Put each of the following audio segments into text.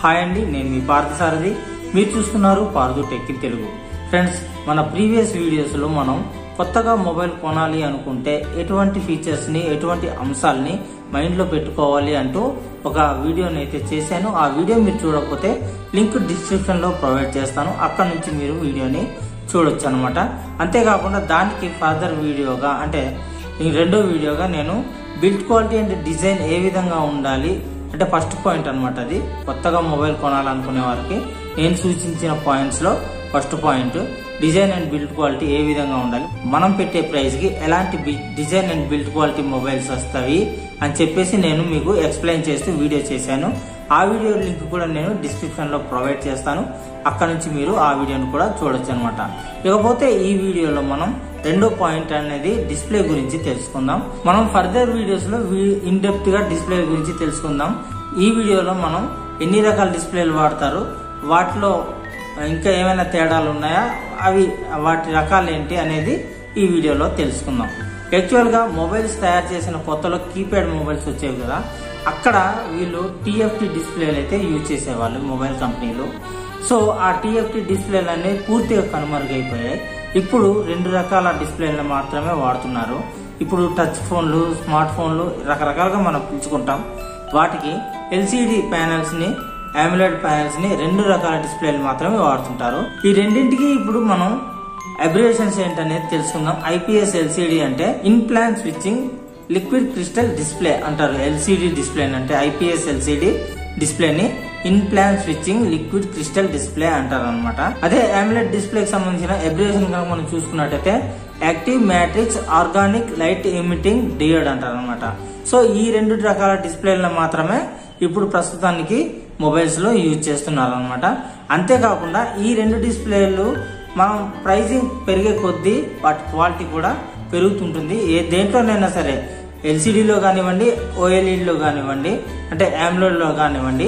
hi అండి నేను మీ పార్థసారథి మీరు చూస్తున్నారు Pardhu tech in Telugu friends మన ప్రీవియస్ వీడియోస్లో మనం కొత్తగా మొబైల్ కొనాలి అనుకుంటే ఎటువంటి ఫీచర్స్ని ఎటువంటి అంశాలని మైండ్లో పెట్టుకోవాలి అంటూ ఒక వీడియోని అయితే చేశాను ఆ వీడియో మీరు చూడకపోతే లింక్ డిస్క్రిప్షన్లో ప్రొవైడ్ చేస్తాను అక్కడ నుంచి మీరు వీడియోని చూడొచ్చు అనమాట అంతేకాకుండా దానికి ఫర్దర్ వీడియోగా అంటే ఈ రెండో వీడియోగా నేను బిల్డ్ క్వాలిటీ అండ్ డిజైన్ ఏ విధంగా ఉండాలి అంటే ఫస్ట్ పాయింట్ అనమాట అది కొత్తగా మొబైల్ కొనాలనుకునే వారికి నేను సూచించిన పాయింట్స్ లో first point design and build quality ఏ విధంగా ఉండాలి మనం పెట్టే ప్రైస్ కి ఎలాంటి design and build quality mobiles వస్తాయి అని చెప్పేసి నేను మీకు ఎక్స్ప్లెయిన్ చేస్తూ వీడియో చేశాను ఆ వీడియో లింక్ కూడా నేను డిస్క్రిప్షన్ లో ప్రొవైడ్ చేస్తాను అక్కడ నుంచి మీరు ఆ వీడియోని కూడా చూడొచ్చు అనమాట ఇకపోతే ఈ వీడియోలో మనం రెండో పాయింట్ అనేది డిస్ప్లే గురించి తెలుసుకుందాం మనం ఫర్దర్ వీడియోస్ లో ఇన్ డెప్త్ గా డిస్ప్లే గురించి తెలుసుకుందాం ఈ వీడియోలో మనం ఎన్ని రకాల డిస్ప్లేలు వాడతారు వాటిలో ఇంకా ఏమైనా తేడాలు ఉన్నాయా అవి వాటి రకాలు ఏంటి అనేది ఈ వీడియోలో తెలుసుకుందాం యాక్చువల్ గా మొబైల్స్ తయారు చేసిన కొత్తలో కీప్యాడ్ మొబైల్స్ వచ్చేవి కదా అక్కడ వీళ్ళు టీఎఫ్టీ డిస్ప్లేలు అయితే యూజ్ చేసేవాళ్ళు మొబైల్ కంపెనీలు సో ఆ టీఎఫ్టీ డిస్ప్లేలు అనేవి పూర్తిగా కనుమరుగైపోయాయి ఇప్పుడు రెండు రకాల డిస్ప్లేలను మాత్రమే వాడుతున్నారు ఇప్పుడు టచ్ ఫోన్లు స్మార్ట్ ఫోన్లు రకరకాలుగా మనం పిలుచుకుంటాం వాటికి ఎల్సిడి ప్యానెల్స్ ని ఆమ్యులెడ్ ప్యానెల్స్ ని రెండు రకాల డిస్ప్లేలు మాత్రమే వాడుతుంటారు ఈ రెండింటికి ఇప్పుడు మనం అబ్రివేషన్స్ ఏంటనేది తెలుసుకుందాం ఐపీఎస్ ఎల్సిడి అంటే in plane switching liquid crystal display అంటారు ఎల్సిడి డిస్ప్లే అంటే ఐపీఎస్ ఎల్సిడి డిస్ప్లేని in plane switching liquid crystal display అంటారు అనమాట అదే ఆమ్లెట్ డిస్ప్లేకి సంబంధించిన ఎబ్రివేషన్ కనుక మనం చూసుకున్నట్టయితే active matrix organic light emitting diode అంటారు అనమాట సో ఈ రెండు రకాల డిస్ప్లేలను మాత్రమే ఇప్పుడు ప్రస్తుతానికి మొబైల్స్ లో యూజ్ చేస్తున్నారు అనమాట అంతేకాకుండా ఈ రెండు డిస్ప్లేలు మనం ప్రైజింగ్ పెరిగే కొద్దీ వాటి క్వాలిటీ కూడా పెరుగుతుంటుంది ఏ దేంట్లోనైనా సరే ఎల్సిడిలో కానివ్వండి ఓఎల్ఈడిలో కానివ్వండి అంటే ఆమ్లోడ్లో కానివ్వండి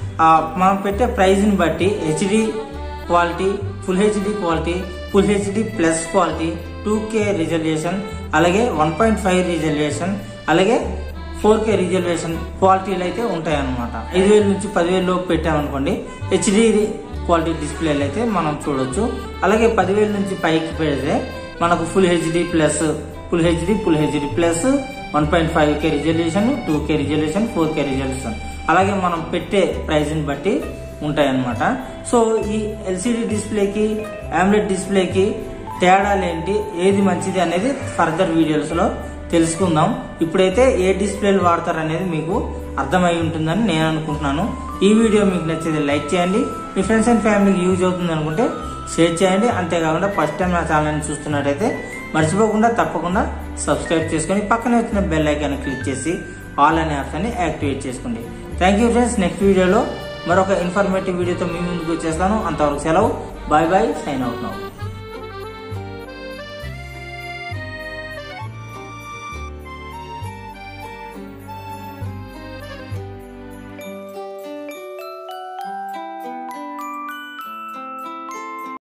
మనం పెట్టే ప్రైజ్ని బట్టి HD quality full HD quality full HD plus quality two K resolution అలాగే వన్ పాయింట్ ఫైవ్ రిజల్యూషన్ అలాగే ఫోర్ కే రిజల్యూషన్ క్వాలిటీలు అయితే ఉంటాయి అనమాట ఐదు వేల నుంచి పదివేల లోపు పెట్టామనుకోండి హెచ్డి క్వాలిటీ డిస్ప్లేలు అయితే మనం చూడొచ్చు అలాగే పదివేల నుంచి పైకి పెడితే మనకు full HD plus full HD full HD plus one point five K resolution two K resolution four K resolution అలాగే మనం పెట్టే ప్రైజ్ని బట్టి ఉంటాయన్నమాట సో ఈ ఎల్సిడి డిస్ప్లేకి ఆమ్లెట్ డిస్ప్లేకి తేడాలు ఏంటి ఏది మంచిది అనేది ఫర్దర్ వీడియోస్లో తెలుసుకుందాం ఇప్పుడైతే ఏ డిస్ప్లేలు వాడతారు అనేది మీకు అర్థమై ఉంటుందని నేను అనుకుంటున్నాను ఈ వీడియో మీకు నచ్చేది లైక్ చేయండి మీ ఫ్రెండ్స్ అండ్ ఫ్యామిలీకి యూజ్ అవుతుంది అనుకుంటే షేర్ చేయండి అంతేకాకుండా ఫస్ట్ టైం నా ఛానల్ని చూస్తున్నట్టయితే మర్చిపోకుండా తప్పకుండా సబ్స్క్రైబ్ చేసుకొని పక్కనే వచ్చిన బెల్ ఐకాన్ క్లిక్ చేసి ఆల్ అనే ఆప్షన్ని యాక్టివేట్ చేసుకోండి థ్యాంక్ యూ ఫ్రెండ్స్ నెక్స్ట్ వీడియోలో మరొక ఇన్ఫర్మేటివ్ వీడియోతో మీ ముందుకు వచ్చేస్తాను అంతవరకు సెలవు bye bye sign out now